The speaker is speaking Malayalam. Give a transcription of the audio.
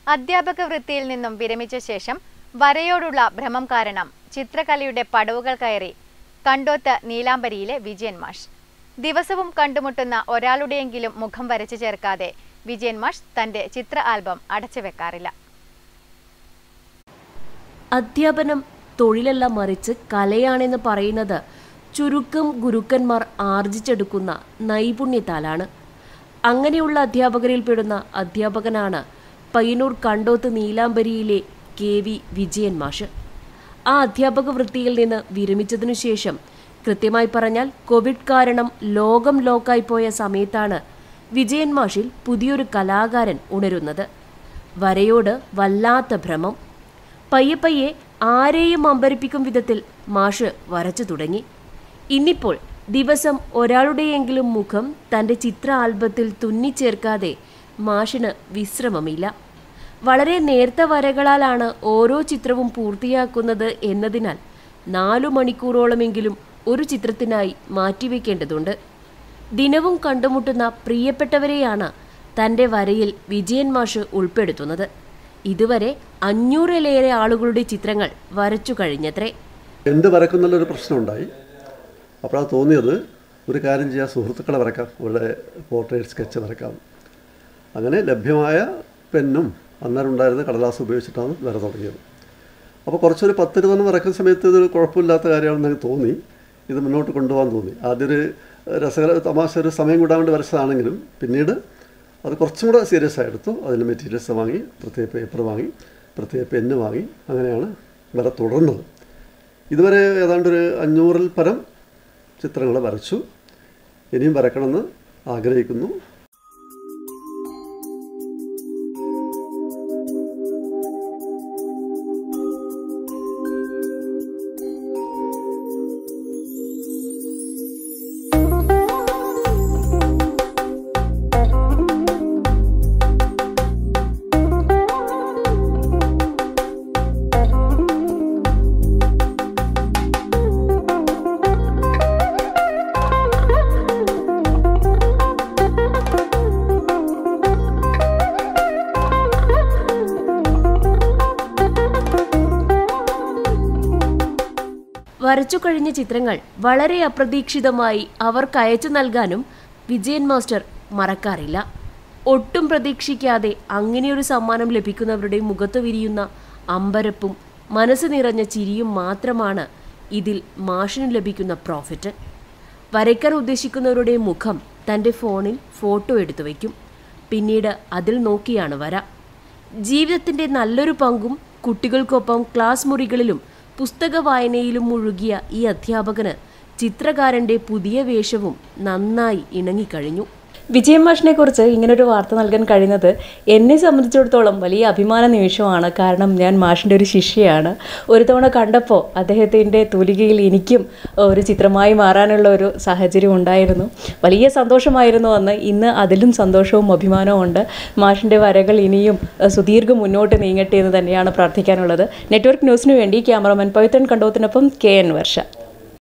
അധ്യാപക വൃത്തിയിൽ നിന്നും വിരമിച്ച ശേഷം വരയോടുള്ള ഭ്രമം കാരണം ചിത്രകലയുടെ പടവുകൾ കയറി കണ്ടോത്ത് നീലാംബരിയിലെ വിജയൻ മാഷ് ദിവസവും കണ്ടുമുട്ടുന്ന ഒരാളുടെയെങ്കിലും മുഖം വരച്ചു ചേർക്കാതെ വിജയൻ മാഷ് തന്റെ ചിത്ര ആൽബം അടച്ചു വെക്കാറില്ല അധ്യാപനം തൊഴിലല്ല മറിച്ച് കലയാണെന്ന് പറയുന്നത് ചുരുക്കം ഗുരുക്കന്മാർ ആർജിച്ചെടുക്കുന്ന നൈപുണ്യത്താലാണ് അങ്ങനെയുള്ള അധ്യാപകരിൽ പെടുന്ന അധ്യാപകനാണ് പയ്യന്നൂർ കണ്ടോത്ത് നീലാംബരിയിലെ കെ വി വിജയൻ മാഷ് ആ അധ്യാപക വൃത്തിയിൽ നിന്ന് വിരമിച്ചതിനു ശേഷം കൃത്യമായി പറഞ്ഞാൽ കോവിഡ് കാരണം ലോകം ലോക്കായി പോയ സമയത്താണ് വിജയൻ മാഷിൽ പുതിയൊരു കലാകാരൻ ഉണരുന്നത് വരയോട് വല്ലാത്ത ഭ്രമം പയ്യെ പയ്യെ ആരെയും അമ്പരിപ്പിക്കും വിധത്തിൽ മാഷ് വരച്ചു തുടങ്ങി ഇന്നിപ്പോൾ ദിവസം ഒരാളുടെയെങ്കിലും മുഖം തൻ്റെ ചിത്ര ആൽബത്തിൽ തുന്നിച്ചേർക്കാതെ മാഷിന് വിശ്രമമില്ല വളരെ നേർത്ത വരകളാലാണ് ഓരോ ചിത്രവും പൂർത്തിയാക്കുന്നത് എന്നതിനാൽ നാലു മണിക്കൂറോളമെങ്കിലും ഒരു ചിത്രത്തിനായി മാറ്റിവെക്കേണ്ടതുണ്ട് ദിനവും കണ്ടുമുട്ടുന്ന പ്രിയപ്പെട്ടവരെയാണ് തൻ്റെ വരയിൽ വിജയൻ മാഷ് ഉൾപ്പെടുത്തുന്നത് ഇതുവരെ അഞ്ഞൂറിലേറെ ആളുകളുടെ ചിത്രങ്ങൾ വരച്ചു കഴിഞ്ഞത്രേ എന്ത് വരക്കുന്നുള്ളൊരു പ്രശ്നമുണ്ടായി അപ്പോഴാണ് തോന്നിയത് ഒരു കാര്യം ചെയ്യാം സുഹൃത്തുക്കളെ വരക്കാം അവരുടെ പോർട്രേറ്റ് സ്കെച്ച് വരക്കാം അങ്ങനെ ലഭ്യമായ പെന്നും അന്നേരം ഉണ്ടായിരുന്ന കടലാസ് ഉപയോഗിച്ചിട്ടാണ് വര തുടങ്ങിയത് അപ്പോൾ കുറച്ചൊരു പത്തിരുപതെണ്ണം വരക്കുന്ന സമയത്ത് ഇതൊരു കുഴപ്പമില്ലാത്ത കാര്യമാണെന്ന് എനിക്ക് തോന്നി ഇത് മുന്നോട്ട് കൊണ്ടുപോകാൻ തോന്നി ആദ്യൊരു രസകര തമാശ ഒരു സമയം കൂടാൻ വേണ്ടി വരച്ചതാണെങ്കിലും പിന്നീട് അത് കുറച്ചും കൂടെ സീരിയസ് ആയി എടുത്തു അതിന് മെറ്റീരിയൽസ് വാങ്ങി പ്രത്യേക പേപ്പർ വാങ്ങി പ്രത്യേക പെന്ന് വാങ്ങി അങ്ങനെയാണ് വര തുടർന്നത് ഇതുവരെ ഏതാണ്ട് ഒരു അഞ്ഞൂറിൽ പരം ചിത്രങ്ങൾ വരച്ചു ഇനിയും വരക്കണമെന്ന് ആഗ്രഹിക്കുന്നു വരച്ചു കഴിഞ്ഞ ചിത്രങ്ങൾ വളരെ അപ്രതീക്ഷിതമായി അവർക്ക് അയച്ചു നൽകാനും വിജയൻ മാസ്റ്റർ മറക്കാറില്ല ഒട്ടും പ്രതീക്ഷിക്കാതെ അങ്ങനെയൊരു സമ്മാനം ലഭിക്കുന്നവരുടെ മുഖത്ത് വിരിയുന്ന അമ്പരപ്പും മനസ്സ് നിറഞ്ഞ ചിരിയും മാത്രമാണ് ഇതിൽ മാഷിന് ലഭിക്കുന്ന പ്രോഫിറ്റ് വരയ്ക്കാൻ ഉദ്ദേശിക്കുന്നവരുടെ മുഖം തൻ്റെ ഫോണിൽ ഫോട്ടോ എടുത്തു വയ്ക്കും പിന്നീട് അതിൽ നോക്കിയാണ് വര ജീവിതത്തിൻ്റെ നല്ലൊരു പങ്കും കുട്ടികൾക്കൊപ്പം ക്ലാസ് മുറികളിലും പുസ്തക വായനയിലും മുഴുകിയ ഈ അധ്യാപകന് ചിത്രകാരൻ്റെ പുതിയ വേഷവും നന്നായി ഇണങ്ങിക്കഴിഞ്ഞു വിജയൻ മാഷിനെ കുറിച്ച് ഇങ്ങനൊരു വാർത്ത നൽകാൻ കഴിയുന്നത് എന്നെ സംബന്ധിച്ചിടത്തോളം വലിയ അഭിമാന നിമിഷമാണ് കാരണം ഞാൻ മാഷിൻ്റെ ഒരു ശിഷ്യയാണ് ഒരു തവണ കണ്ടപ്പോൾ അദ്ദേഹത്തിൻ്റെ തൂലികയിൽ എനിക്കും ഒരു ചിത്രമായി മാറാനുള്ള ഒരു സാഹചര്യം ഉണ്ടായിരുന്നു വലിയ സന്തോഷമായിരുന്നു അന്ന് ഇന്ന് അതിലും സന്തോഷവും അഭിമാനവും ഉണ്ട് മാഷിൻ്റെ വരകൾ ഇനിയും ഏഹ്, സുദീർഘം മുന്നോട്ട് നീങ്ങട്ടെ എന്ന് തന്നെയാണ് പ്രാർത്ഥിക്കാനുള്ളത് നെറ്റ്വർക്ക് ന്യൂസിന് വേണ്ടി ക്യാമറമാൻ പവിത്രൻ കണ്ടോത്തിനൊപ്പം കെ എൻ വർഷ